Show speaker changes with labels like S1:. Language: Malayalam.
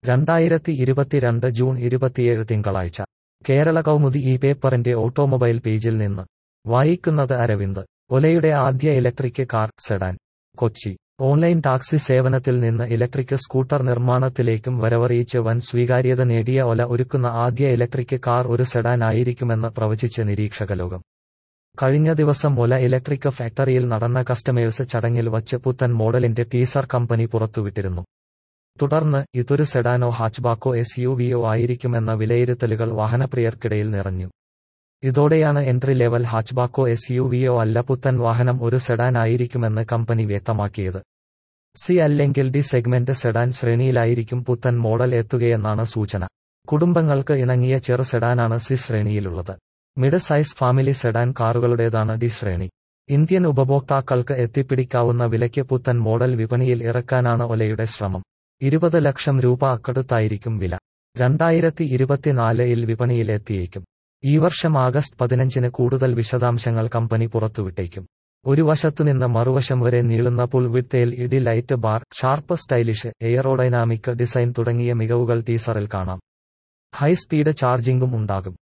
S1: രണ്ടായിരത്തി ഇരുപത്തിരണ്ട് ജൂൺ ഇരുപത്തിയേഴ് തിങ്കളാഴ്ച കേരള കൗമുദി ഈ പേപ്പറിന്റെ ഓട്ടോമൊബൈൽ പേജിൽ നിന്ന് വായിക്കുന്നത് അരവിന്ദ് ഒലയുടെ ആദ്യ electric car sedan Kochi online taxi സേവനത്തിൽ നിന്ന് ഇലക്ട്രിക് സ്കൂട്ടർ നിർമ്മാണത്തിലേക്കും വരവറിയിച്ച് വൻ സ്വീകാര്യത നേടിയ ഒല ഒരുക്കുന്ന ആദ്യ ഇലക്ട്രിക് കാർ ഒരു സെഡാൻ ആയിരിക്കുമെന്ന് പ്രവചിച്ച് നിരീക്ഷകലോകം കഴിഞ്ഞ ദിവസം ഒല ഇലക്ട്രിക് ഫാക്ടറിയിൽ നടന്ന കസ്റ്റമേഴ്സ് ചടങ്ങിൽ വച്ച് പുത്തൻ മോഡലിന്റെ ടീസർ കമ്പനി പുറത്തുവിട്ടിരുന്നു തുടർന്ന് ഇതൊരു സെഡാനോ ഹാച്ച്ബാക്കോ എസ് യു വിയോ ആയിരിക്കുമെന്ന വിലയിരുത്തലുകൾ വാഹനപ്രിയർക്കിടയിൽ നിറഞ്ഞു ഇതോടെയാണ് എൻട്രി ലെവൽ ഹാച്ച്ബാക്കോ എസ് യു വിയോ അല്ല പുത്തൻ വാഹനം ഒരു സെഡാൻ ആയിരിക്കുമെന്ന് കമ്പനി വ്യക്തമാക്കിയത് സി അല്ലെങ്കിൽ ഡി സെഗ്മെന്റ് സെഡാൻ ശ്രേണിയിലായിരിക്കും പുത്തൻ മോഡൽ എത്തുകയെന്നാണ് സൂചന കുടുംബങ്ങൾക്ക് ഇണങ്ങിയ ചെറു സെഡാനാണ് സി ശ്രേണിയിലുള്ളത് മിഡ് സൈസ് ഫാമിലി സെഡാൻ കാറുകളുടേതാണ് ഡി ശ്രേണി ഇന്ത്യൻ ഉപഭോക്താക്കൾക്ക് എത്തിപ്പിടിക്കാവുന്ന വിലയ്ക്ക് പുത്തൻ മോഡൽ വിപണിയിൽ ഇറക്കാനാണ് ഒലയുടെ ശ്രമം ഇരുപത് ലക്ഷം രൂപ അക്കടുത്തായിരിക്കും വില രണ്ടായിരത്തി ഇരുപത്തിനാലിൽ വിപണിയിൽ എത്തിയേക്കും ഈ വർഷം ആഗസ്റ്റ് പതിനഞ്ചിന് കൂടുതൽ വിശദാംശങ്ങൾ കമ്പനി പുറത്തുവിട്ടേക്കും ഒരു വശത്തുനിന്ന് മറുവശം വരെ നീളുന്ന പുൾ വിട്ടെയിൽ ഇടി light bar sharp stylish aerodynamic design തുടങ്ങിയ മികവുകൾ ടീസറിൽ കാണാം ഹൈ സ്പീഡ് ചാർജിംഗും ഉണ്ടാകും